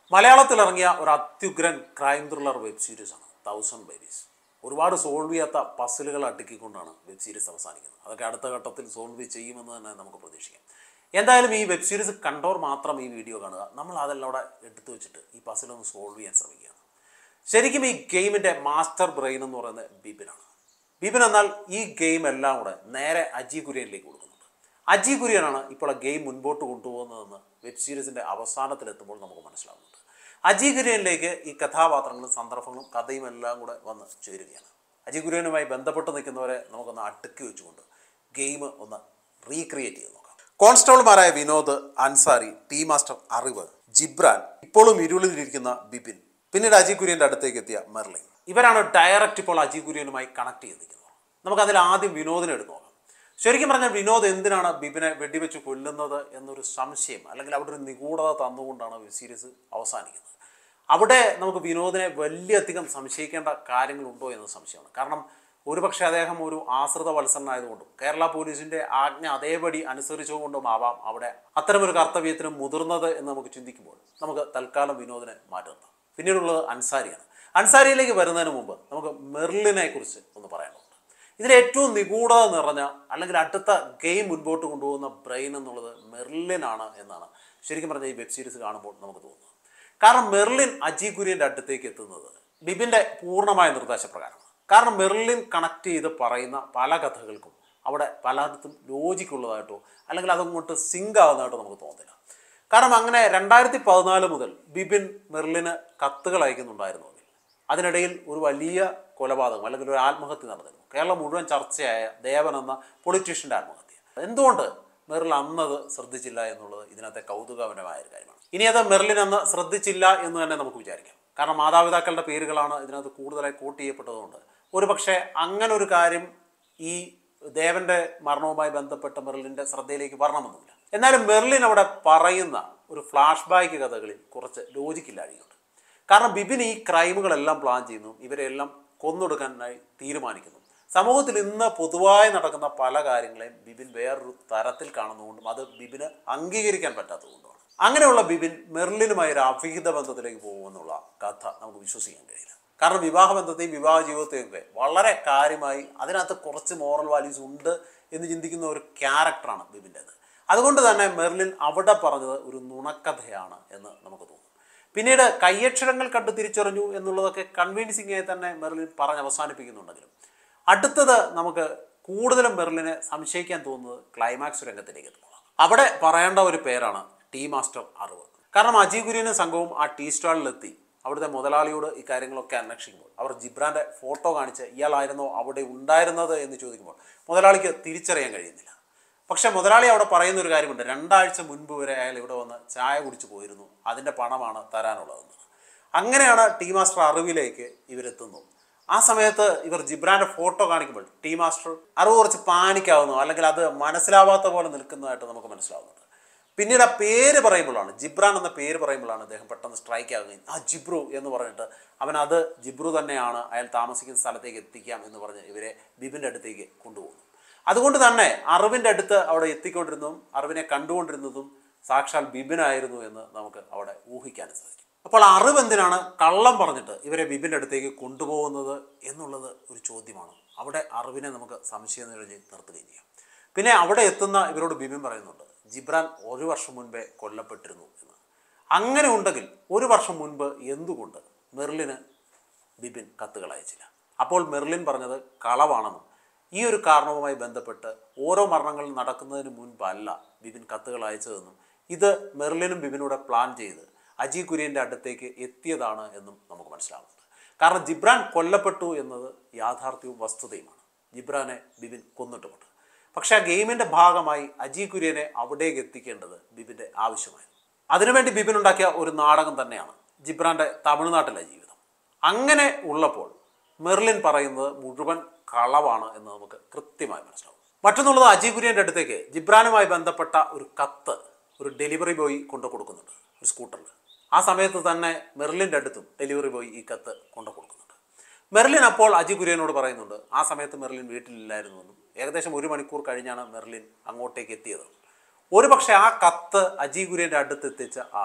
മലയാളത്തിൽ ഇറങ്ങിയ ഒരു അത്യുഗ്രൻ ക്രൈം ത്രില്ലർ വെബ് സീരീസ് ആണ് തൗസൻഡ് ബേബീസ് ഒരുപാട് സോൾവ് ചെയ്യാത്ത പസിലുകൾ അടുക്കിക്കൊണ്ടാണ് വെബ് സീരീസ് അവസാനിക്കുന്നത് അതൊക്കെ അടുത്ത ഘട്ടത്തിൽ സോൾവ് ചെയ്യുമെന്ന് തന്നെ നമുക്ക് പ്രതീക്ഷിക്കാം എന്തായാലും ഈ വെബ് സീരീസ് കണ്ടോർ മാത്രം ഈ വീഡിയോ കാണുക നമ്മൾ അതെല്ലാം അവിടെ എടുത്തു വെച്ചിട്ട് ഈ പസിലൊന്ന് സോൾവ് ചെയ്യാൻ ശ്രമിക്കുകയാണ് ശരിക്കും ഈ ഗെയിമിൻ്റെ മാസ്റ്റർ ബ്രെയിൻ എന്ന് പറയുന്നത് ബിപിനാണ് ബിപിൻ എന്നാൽ ഈ ഗെയിം എല്ലാം കൂടെ നേരെ അജി കുര്യനിലേക്ക് കൊടുക്കുന്നുണ്ട് അജി കുര്യനാണ് ഇപ്പോൾ ആ ഗെയിം മുൻപോട്ട് കൊണ്ടുപോകുന്നതെന്ന് വെബ് സീരീസിൻ്റെ അവസാനത്തിലെത്തുമ്പോൾ നമുക്ക് മനസ്സിലാവുന്നുണ്ട് അജി കുര്യനിലേക്ക് ഈ കഥാപാത്രങ്ങളും സന്ദർഭങ്ങളും കഥയും എല്ലാം കൂടെ വന്ന് ചേരുകയാണ് അജി കുര്യനുമായി ബന്ധപ്പെട്ട് നിൽക്കുന്നവരെ നമുക്കൊന്ന് അടുക്കി വെച്ചുകൊണ്ട് ഗെയിം ഒന്ന് റീക്രിയേറ്റ് ചെയ്ത് നോക്കാം കോൺസ്റ്റബിൾമാരായ വിനോദ് അൻസാരി ടീ മാസ്റ്റർ അറിവ് ജിബ്രാൻ ഇപ്പോഴും ഇരുളിലിരിക്കുന്ന ബിപിൻ പിന്നീട് അജി കുര്യൻ്റെ അടുത്തേക്ക് എത്തിയ മെർലിൻ ഇവരാണ് ഡയറക്റ്റ് ഇപ്പോൾ അജി കുര്യനുമായി കണക്ട് ചെയ്ത് നിൽക്കുന്നത് നമുക്ക് അതിൽ ആദ്യം വിനോദിനെ എടുത്ത് നോക്കാം ശരിക്കും പറഞ്ഞാൽ വിനോദ് എന്തിനാണ് ബിപിനെ വെടിവെച്ച് കൊല്ലുന്നത് എന്നൊരു സംശയം അല്ലെങ്കിൽ അവിടെ ഒരു നിഗൂഢത തന്നുകൊണ്ടാണ് വെബ് സീരീസ് അവസാനിക്കുന്നത് അവിടെ നമുക്ക് വിനോദിനെ വലിയധികം സംശയിക്കേണ്ട കാര്യങ്ങളുണ്ടോ എന്ന സംശയമാണ് കാരണം ഒരുപക്ഷെ അദ്ദേഹം ഒരു ആശ്രിത വത്സരനായതുകൊണ്ടും കേരള പോലീസിന്റെ ആജ്ഞ അതേപടി അനുസരിച്ചുകൊണ്ടും ആവാം അവിടെ അത്തരമൊരു കർത്തവ്യത്തിന് മുതിർന്നത് എന്ന് നമുക്ക് ചിന്തിക്കുമ്പോൾ നമുക്ക് തൽക്കാലം വിനോദിനെ മാറ്റി നിർത്താം പിന്നീടുള്ളത് അൻസാരിയാണ് അൻസാരിയിലേക്ക് വരുന്നതിന് മുമ്പ് നമുക്ക് മെർലിനെ കുറിച്ച് ഒന്ന് പറയാനുണ്ട് ഇതിൽ ഏറ്റവും നിഗൂഢത നിറഞ്ഞ അല്ലെങ്കിൽ അടുത്ത ഗെയിം മുൻപോട്ട് കൊണ്ടുപോകുന്ന ബ്രെയിൻ എന്നുള്ളത് മെർലിനാണ് എന്നാണ് ശരിക്കും പറഞ്ഞാൽ ഈ വെബ് സീരീസ് കാണുമ്പോൾ നമുക്ക് തോന്നുന്നത് കാരണം മെർലിൻ അജി കുര്യൻ്റെ അടുത്തേക്ക് എത്തുന്നത് ബിബിൻ്റെ പൂർണ്ണമായ നിർദ്ദേശപ്രകാരമാണ് കാരണം മെർലിൻ കണക്ട് ചെയ്ത് പറയുന്ന പല കഥകൾക്കും അവിടെ പലയിടത്തും ലോജിക്കുള്ളതായിട്ടോ അല്ലെങ്കിൽ അതങ്ങോട്ട് സിങ്ക് ആകുന്നതായിട്ടോ നമുക്ക് തോന്നുന്നില്ല കാരണം അങ്ങനെ രണ്ടായിരത്തി പതിനാല് മുതൽ ബിബിൻ മെർലിന് കത്തുകൾ അയക്കുന്നുണ്ടായിരുന്നുവെങ്കിൽ അതിനിടയിൽ ഒരു വലിയ കൊലപാതകം അല്ലെങ്കിൽ ഒരു ആത്മഹത്യ നടന്നിരുന്നു കേരളം മുഴുവൻ ചർച്ചയായ ദേവൻ എന്ന പൊളിറ്റീഷ്യൻ്റെ ആത്മഹത്യ എന്തുകൊണ്ട് മെറിൽ അന്നത് ശ്രദ്ധിച്ചില്ല എന്നുള്ളത് ഇതിനകത്തെ കൗതുകപരമായ ഒരു കാര്യമാണ് ഇനി അത് മെർലിൻ അന്ന് ശ്രദ്ധിച്ചില്ല എന്ന് തന്നെ നമുക്ക് വിചാരിക്കാം കാരണം മാതാപിതാക്കളുടെ പേരുകളാണ് ഇതിനകത്ത് കൂടുതലായി കോട്ട് ചെയ്യപ്പെട്ടതുകൊണ്ട് ഒരു പക്ഷേ അങ്ങനെ ഒരു കാര്യം ഈ ദേവന്റെ മരണവുമായി ബന്ധപ്പെട്ട മെർലിൻ്റെ ശ്രദ്ധയിലേക്ക് വരണമെന്നില്ല എന്നാലും മെർലിൻ അവിടെ പറയുന്ന ഒരു ഫ്ലാഷ് ബാക്ക് കഥകളിൽ കുറച്ച് ലോജിക്കില്ലാഴിയുണ്ട് കാരണം ബിബിൻ ഈ ക്രൈമുകളെല്ലാം പ്ലാൻ ചെയ്യുന്നു ഇവരെല്ലാം കൊന്നൊടുക്കാനായി തീരുമാനിക്കുന്നു സമൂഹത്തിൽ ഇന്ന് പൊതുവായി നടക്കുന്ന പല കാര്യങ്ങളെയും ബിബിൻ വേറൊരു തരത്തിൽ കാണുന്നതുകൊണ്ടും അത് ബിബിന് അംഗീകരിക്കാൻ പറ്റാത്തതുകൊണ്ടുമാണ് അങ്ങനെയുള്ള ബിബിൻ മെർലിനുമായി ഒരു അവിഹിത ബന്ധത്തിലേക്ക് പോകുമെന്നുള്ള കഥ നമുക്ക് വിശ്വസിക്കാൻ കഴിയില്ല കാരണം വിവാഹ ബന്ധത്തെയും വിവാഹ ജീവിതത്തെയും ഒക്കെ വളരെ കാര്യമായി അതിനകത്ത് കുറച്ച് മോറൽ വാല്യൂസ് ഉണ്ട് എന്ന് ചിന്തിക്കുന്ന ഒരു ക്യാരക്ടറാണ് ബിബിൻ്റെത് അതുകൊണ്ട് തന്നെ മെർലിൻ അവിടെ പറഞ്ഞത് ഒരു നുണക്കഥയാണ് എന്ന് നമുക്ക് തോന്നും പിന്നീട് കയ്യക്ഷരങ്ങൾ കണ്ട് തിരിച്ചറിഞ്ഞു എന്നുള്ളതൊക്കെ കൺവിൻസിംഗ് ആയി തന്നെ മെർലിൻ പറഞ്ഞ് അവസാനിപ്പിക്കുന്നുണ്ടെങ്കിലും അടുത്തത് നമുക്ക് കൂടുതലും മെർലിനെ സംശയിക്കാൻ തോന്നുന്നത് ക്ലൈമാക്സ് രംഗത്തിലേക്ക് എത്തുമ്പോൾ അവിടെ പറയേണ്ട ഒരു പേരാണ് ടീ മാസ്റ്റർ അറിവ് കാരണം അജി കുര്യനും സംഘവും ആ ടീ സ്റ്റാളിലെത്തി അവിടുത്തെ മുതലാളിയോട് ഈ കാര്യങ്ങളൊക്കെ അന്വേഷിക്കുമ്പോൾ അവർ ജിബ്രാൻ്റെ ഫോട്ടോ കാണിച്ച് ഇയാളായിരുന്നോ അവിടെ ഉണ്ടായിരുന്നത് എന്ന് ചോദിക്കുമ്പോൾ മുതലാളിക്ക് തിരിച്ചറിയാൻ കഴിയുന്നില്ല പക്ഷെ മുതലാളി അവിടെ പറയുന്ന ഒരു കാര്യമുണ്ട് രണ്ടാഴ്ച മുൻപ് വരെ അയാൾ ഇവിടെ വന്ന് ചായ കുടിച്ചു പോയിരുന്നു അതിൻ്റെ പണമാണ് തരാനുള്ളതെന്ന് അങ്ങനെയാണ് ടീ മാസ്റ്റർ അറിവിലേക്ക് ഇവരെത്തുന്നു ആ സമയത്ത് ഇവർ ജിബ്രാൻ്റെ ഫോട്ടോ കാണിക്കുമ്പോൾ ടീ മാസ്റ്റർ അറിവ് കുറച്ച് പാനിക്കാവുന്നു അല്ലെങ്കിൽ അത് മനസ്സിലാവാത്ത പോലെ നിൽക്കുന്നതായിട്ട് നമുക്ക് മനസ്സിലാവുന്നുണ്ട് പിന്നീട് ആ പേര് പറയുമ്പോഴാണ് ജിബ്രാൻ എന്ന പേര് പറയുമ്പോഴാണ് അദ്ദേഹം പെട്ടെന്ന് സ്ട്രൈക്ക് ആകുകയും ആ ജിബ്രു എന്ന് പറഞ്ഞിട്ട് അവൻ അത് ജിബ്രു തന്നെയാണ് അയാൾ താമസിക്കുന്ന സ്ഥലത്തേക്ക് എത്തിക്കാം എന്ന് പറഞ്ഞ് ഇവരെ ബിബിൻ്റെ അടുത്തേക്ക് കൊണ്ടുപോകുന്നു അതുകൊണ്ട് തന്നെ അറിവിൻ്റെ അടുത്ത് അവിടെ എത്തിക്കൊണ്ടിരുന്നതും അറിവിനെ കണ്ടുകൊണ്ടിരുന്നതും സാക്ഷാൽ ബിബിനായിരുന്നു എന്ന് നമുക്ക് അവിടെ ഊഹിക്കാൻ സാധിക്കും അപ്പോൾ അറിവ് എന്തിനാണ് കള്ളം പറഞ്ഞിട്ട് ഇവരെ ബിബിൻ്റെ അടുത്തേക്ക് കൊണ്ടുപോകുന്നത് എന്നുള്ളത് ഒരു ചോദ്യമാണ് അവിടെ അറിവിനെ നമുക്ക് സംശയം നിഴലിൽ നിർത്തുകയും ചെയ്യാം പിന്നെ അവിടെ എത്തുന്ന ഇവരോട് ബിബിൻ പറയുന്നുണ്ട് ജിബ്രാൻ ഒരു വർഷം മുൻപേ കൊല്ലപ്പെട്ടിരുന്നു എന്ന് അങ്ങനെ ഉണ്ടെങ്കിൽ ഒരു വർഷം മുൻപ് എന്തുകൊണ്ട് മെർലിന് ബിബിൻ കത്തുകൾ അയച്ചില്ല അപ്പോൾ മെർലിൻ പറഞ്ഞത് കളവാണെന്നും ഈ ഒരു കാരണവുമായി ബന്ധപ്പെട്ട് ഓരോ മരണങ്ങളും നടക്കുന്നതിന് മുൻപല്ല ബിബിൻ കത്തുകൾ അയച്ചതെന്നും ഇത് മെർലിനും ബിബിനൂടെ പ്ലാൻ ചെയ്ത് അജി കുര്യൻ്റെ അടുത്തേക്ക് എത്തിയതാണ് എന്നും നമുക്ക് മനസ്സിലാവുന്നുണ്ട് കാരണം ജിബ്രാൻ കൊല്ലപ്പെട്ടു എന്നത് യാഥാർത്ഥ്യവും വസ്തുതയുമാണ് ജിബ്രാനെ ബിബിൻ കൊന്നിട്ടുമുണ്ട് പക്ഷേ ആ ഗെയിമിൻ്റെ ഭാഗമായി അജി കുര്യനെ അവിടേക്ക് എത്തിക്കേണ്ടത് ബിബിൻ്റെ ആവശ്യമായിരുന്നു അതിനുവേണ്ടി ബിബിൻ ഉണ്ടാക്കിയ ഒരു നാടകം തന്നെയാണ് ജിബ്രാൻ്റെ തമിഴ്നാട്ടിലെ ജീവിതം അങ്ങനെ ഉള്ളപ്പോൾ മെർലിൻ പറയുന്നത് മുഴുവൻ കളവാണ് എന്ന് നമുക്ക് കൃത്യമായി മനസ്സിലാവും മറ്റൊന്നുള്ളത് അജി കുര്യൻ്റെ അടുത്തേക്ക് ജിബ്രാനുമായി ബന്ധപ്പെട്ട ഒരു കത്ത് ഒരു ഡെലിവറി ബോയ് കൊണ്ടു കൊടുക്കുന്നുണ്ട് ഒരു സ്കൂട്ടറിൽ ആ സമയത്ത് തന്നെ മെർലിൻ്റെ അടുത്തും ഡെലിവറി ബോയ് ഈ കത്ത് കൊണ്ടു കൊടുക്കുന്നുണ്ട് മെർലിൻ അപ്പോൾ അജി കുര്യനോട് പറയുന്നുണ്ട് ആ സമയത്ത് മെർലിൻ വീട്ടിലില്ലായിരുന്നുവെന്നും ഏകദേശം ഒരു മണിക്കൂർ കഴിഞ്ഞാണ് മെർലിൻ അങ്ങോട്ടേക്ക് എത്തിയത് ഒരു പക്ഷേ ആ കത്ത് അജി കുര്യൻ്റെ അടുത്ത് എത്തിച്ച ആൾ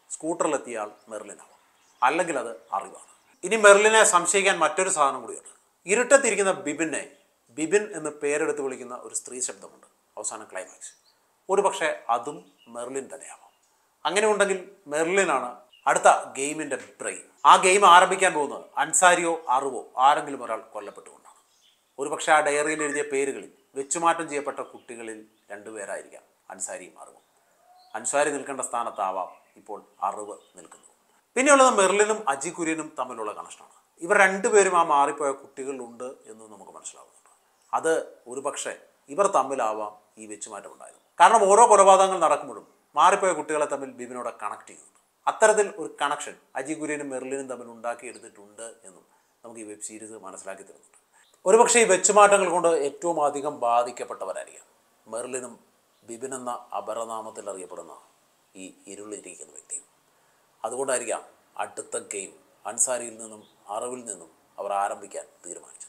സ്കൂട്ടറിലെത്തിയ ആൾ മെർലിനാവാം അല്ലെങ്കിൽ അത് അറിവാണ് ഇനി മെർലിനെ സംശയിക്കാൻ മറ്റൊരു സാധനം കൂടിയുണ്ട് ഇരുട്ടത്തിരിക്കുന്ന ബിബിനെ ബിബിൻ എന്ന് പേരെടുത്ത് വിളിക്കുന്ന ഒരു സ്ത്രീ ശബ്ദമുണ്ട് അവസാന ക്ലൈമാക്സ് ഒരു പക്ഷേ അതും മെർലിൻ തന്നെയാവാം അങ്ങനെ ഉണ്ടെങ്കിൽ മെർലിനാണ് അടുത്ത ഗെയിമിൻ്റെ ബ്രെയിൻ ആ ഗെയിം ആരംഭിക്കാൻ പോകുന്നത് അൻസാരിയോ അറിവോ ആരെങ്കിലും ഒരാൾ കൊല്ലപ്പെട്ടുകൊണ്ടാണ് ഒരുപക്ഷെ ആ ഡയറിയിൽ എഴുതിയ പേരുകളിൽ വെച്ചുമാറ്റം ചെയ്യപ്പെട്ട കുട്ടികളിൽ രണ്ടുപേരായിരിക്കാം അൻസാരിയും അറിവും അൻസാരി നിൽക്കേണ്ട സ്ഥാനത്താവാം ഇപ്പോൾ അറിവ് നിൽക്കുന്നത് പിന്നെയുള്ളത് മെർലിനും അജി കുര്യനും തമ്മിലുള്ള കണക്ഷനാണ് ഇവർ രണ്ടുപേരും ആ മാറിപ്പോയ കുട്ടികളിലുണ്ട് എന്ന് നമുക്ക് മനസ്സിലാവുന്നുണ്ട് അത് ഒരുപക്ഷെ ഇവർ തമ്മിലാവാം ഈ വെച്ചുമാറ്റം ഉണ്ടായത് കാരണം ഓരോ കൊലപാതകങ്ങൾ നടക്കുമ്പോഴും മാറിപ്പോയ കുട്ടികളെ തമ്മിൽ ബിബിനോടെ കണക്ട് ചെയ്യുന്നുണ്ട് അത്തരത്തിൽ ഒരു കണക്ഷൻ അജി കുര്യനും മെർലിനും തമ്മിൽ ഉണ്ടാക്കിയെടുത്തിട്ടുണ്ട് എന്നും നമുക്ക് ഈ വെബ് സീരീസ് മനസ്സിലാക്കി തരുന്നുണ്ട് ഒരുപക്ഷെ ഈ വെച്ചുമാറ്റങ്ങൾ കൊണ്ട് ഏറ്റവും അധികം ബാധിക്കപ്പെട്ടവരായിരിക്കാം മെർലിനും ബിബിൻ എന്ന അപരനാമത്തിൽ അറിയപ്പെടുന്ന ഈ ഇരുളിരിക്കുന്ന വ്യക്തിയും അതുകൊണ്ടായിരിക്കാം അടുത്ത ഗെയിം അൻസാരിയിൽ നിന്നും അറിവിൽ നിന്നും അവർ ആരംഭിക്കാൻ തീരുമാനിച്ചത്